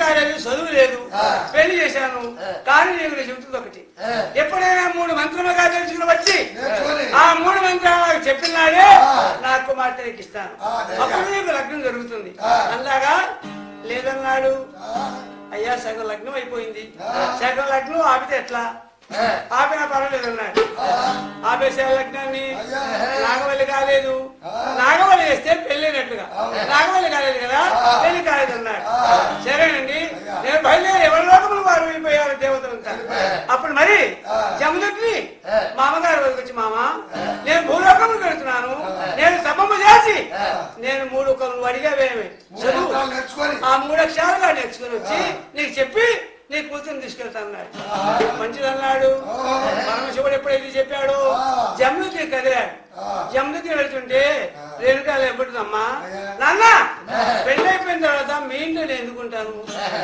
కాలేదు చదువు లేదు ఆ. పెళ్లి చేశాను కానీ నీకు నేను చెబుతుంది ఒకటి ఆ. ఎప్పుడైనా మూడు మంత్రులుగా తెలుసుకుని వచ్చి నేర్చుకొని ఆ మూడు మంత్రాలు చెప్పినాడే ఆ. నా కుమార్తె నీకు ఇస్తాను ఆ, అదే. అప్పుడు నీకు లగ్నం జరుగుతుంది ఆ. అలాగా లేదన్నాడు ఆ, అయ్యా సగం లగ్నం అయిపోయింది ఆ. సగం లగ్నం ఆపితే ఎట్లా ఆ, ఆపినా పర్వాలేదు అన్నాడు ఆ, ఆపేసే లగ్నాన్ని అయ్యా. నాగవల్లి కాలేదు ఆ. నాగవల్లి వేస్తే పెళ్ళైనట్టుగా అవును. నాగవల్లి కాలేదు కదా ఆ. పెళ్లి కాలేదు అన్నాడు ఆ. సరేనండి అయ్యా. నేను బయలుదేరి ఎవరి లోకములు వారు వెళ్ళిపోయారు దేవతలంతా వెళ్ళిపోయారు. అప్పుడు మరి ఆ. జమదగ్ని ఆ. మామగారు వద్దకు వచ్చి మామ నేను భూలోకములు వెళుతున్నాను ఆ. నేను తపము చేసి ఆ. నేను మూడు కొలు అడిగావేమి మూడు చదువు మంత్రాలు నేర్చుకొని ఆ మూడు అక్షరాలుగా నేర్చుకుని వచ్చి ఆ. నీకు చెప్పి నీ కూతురు తీసుకెళ్తాన్నాడు ఆ. మంచిదన్నాడు ఆ. పరమశివుడు ఎప్పుడైతే చెప్పాడు ఆ. జమ్ముకి కదిలాడు ఆ. జమ్ముకి వెళ్తుంటే ఆ. రేణుకాలు ఎప్పుడుదమ్మా అయ్యా. నాన్న పెళ్ళైపోయిన తర్వాత మీ ఇంట్లో నేను ఎందుకుంటాను